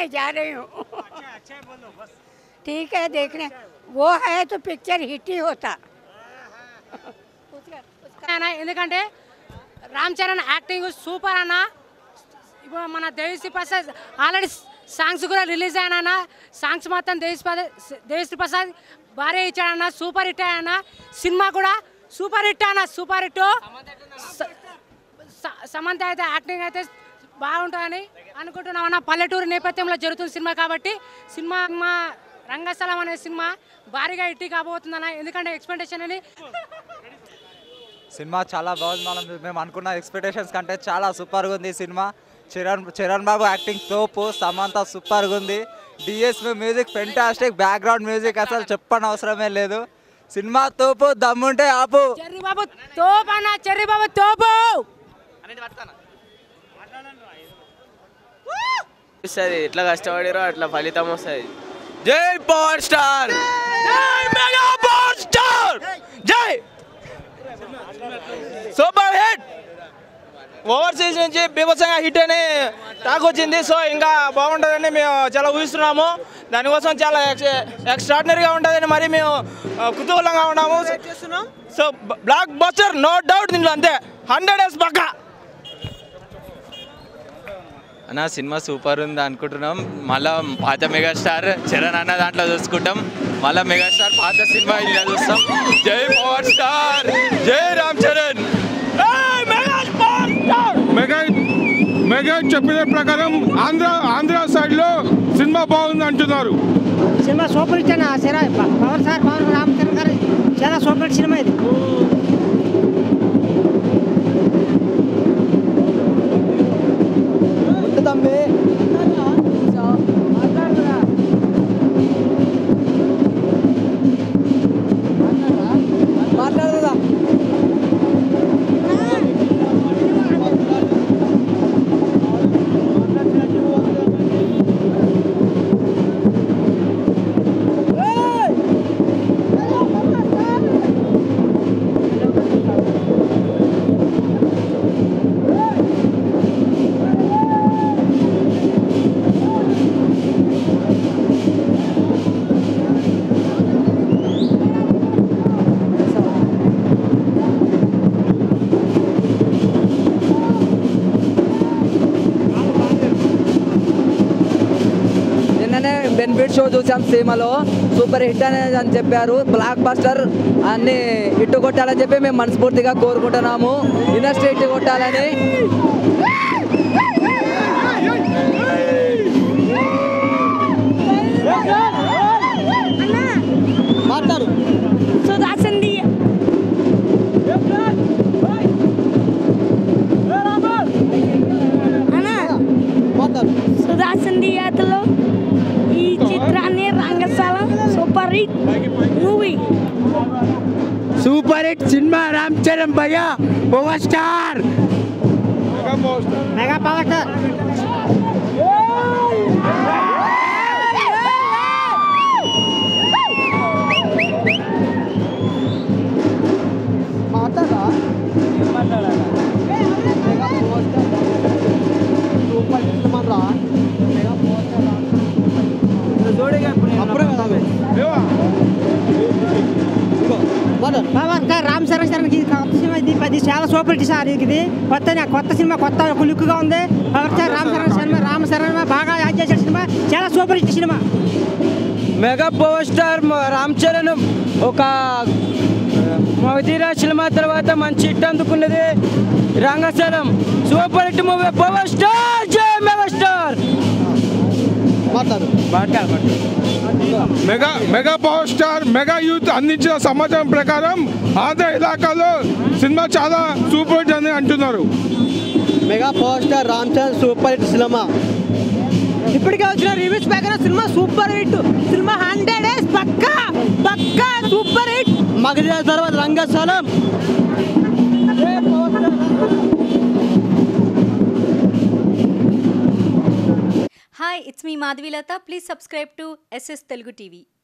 देखने जा रही हूँ ठीक है देखने वो है तो पिक्चर हिट ही होता అన్న ఎందుకంటే రామ్ చరణ్ యాక్టింగ్ సూపర్ అన్న ఇప్పుడు మన దేవిశ్రీ ప్రసాద్ ఆల్రెడీ సాంగ్స్ కూడా రిలీజ్ అయినా సాంగ్స్ మొత్తం దేవిశ్రీ ప్రసాద్ దేవిశ్రీ ప్రసాద్ భారీ ఇచ్చాడన్న సూపర్ హిట్ అన్న సినిమా కూడా సూపర్ హిట్ అన్న సూపర్ హిట్ స- స- సమంత అయితే యాక్టింగ్ అయితే బాగుంటుందని అనుకుంటున్నాం అన్న పల్లెటూరు నేపథ్యంలో జరుగుతున్న సినిమా కాబట్టి సినిమా మా రంగస్థలం అనే సినిమా భారీగా హిట్ కాబోతుందన్న ఎందుకంటే ఎక్స్పెక్టేషన్ అని సినిమా చాలా బాగుంది మనం మేము అనుకున్న ఎక్స్పెక్టేషన్స్ కంటే చాలా సూపర్గా ఉంది ఈ సినిమా చరణ్ చరణ్ బాబు యాక్టింగ్ తోపు సమంత సూపర్గా ఉంది DSP music fantastic background music అసలు చెప్పని అవసరమే లేదు సినిమా తోపు దమ్ముంటే ఆపు చెర్రి బాబు తోపు అన్న చెర్రి బాబు తోపు వస్తుంది ఎట్లా కష్టపడిరో అట్లా ఫలితం వస్తుంది జై పవర్ స్టార్ జై మెగా పవర్ స్టార్ జై సూపర్ హిట్ ఓవర్సీస్ నుంచి బీభత్సంగా హిట్ అని టాక్ వచ్చింది సో ఇంకా బాగుంటుందని మేము చాలా ఊహిస్తున్నాము దానికోసం చాలా ఎక్స్ట్రాడినరీగా ఉంటుందని మరి మేము ఆ, కుతూహలంగా ఉన్నాము so blockbuster no doubt దీంట్లో అంతే హండ్రెడ్ డేస్ పక్కా అన్న సినిమా సూపర్ ఉంది అనుకుంటున్నాం మళ్ళా పాత మెగాస్టార్ చరణ్ అన్న దాంట్లో చూసుకుంటాం మళ్ళా మెగాస్టార్ పాత సినిమా ఇలా చూస్తాం జై పవర్ స్టార్ జై రామ్ చరణ్ మెగా మెగా చెప్పిన ప్రకారం ఆంధ్ర ఆంధ్ర సైడ్ లో సినిమా బాగుంది అంటున్నారు సినిమా సూపర్ హిట్ అన్న సిరా power sir power Ram Charan garu చాలా సూపర్ హిట్ సినిమా ఇది నిన్ననే బెనిఫిట్ షో చూసాం సినిమాలో సూపర్ హిట్ అనేది అని చెప్పారు బ్లాక్ బస్టర్ అన్ని హిట్ కొట్టాలని చెప్పి మేము మనస్ఫూర్తిగా కోరుకుంటున్నాము ఇండస్ట్రీ హిట్ కొట్టాలని మాట్లాడు सुधासंदी మాట్లాడు సుధాసంది యాత్రలో ఈ చిత్రాన్ని Rangasthalam super hit movie super hit సినిమా రామ్ చరణ్ భయ్య power star mega power star power star Ram Charan Charan ఇది కొత్త సినిమా ఇది ఇది చాలా సూపర్ హిట్ సార్ ఇది కొత్త కొత్త సినిమా కొత్త ఒక లుక్ గా ఉంది పవర్ స్టార్ రామ్ చరణ్ సినిమా రామ్ చరణ్ బాగా యాక్ట్ చేసిన సినిమా చాలా సూపర్ హిట్ సినిమా mega power star Ram Charan ఒక మగధీర సినిమా తర్వాత మంచి హిట్ అందుకున్నది Rangasthalam super hit movie power star జై mega star mega mega power star mega youth అందించిన సమాచారం ప్రకారం ఆంధ్ర ఇలాకాలో సినిమా చాలా సూపర్ హిట్ అని అంటున్నారు mega power star Ram Charan super hit సినిమా ఇప్పటికే వచ్చిన రివ్యూస్ ప్రకారం సినిమా సూపర్ హిట్ సినిమా హండ్రెడ్ డేస్ పక్కా పక్కా సూపర్ హిట్ మగధీర తర్వాత Rangasthalam Hi, it's me Madhvilata. Please subscribe to SS Telugu TV.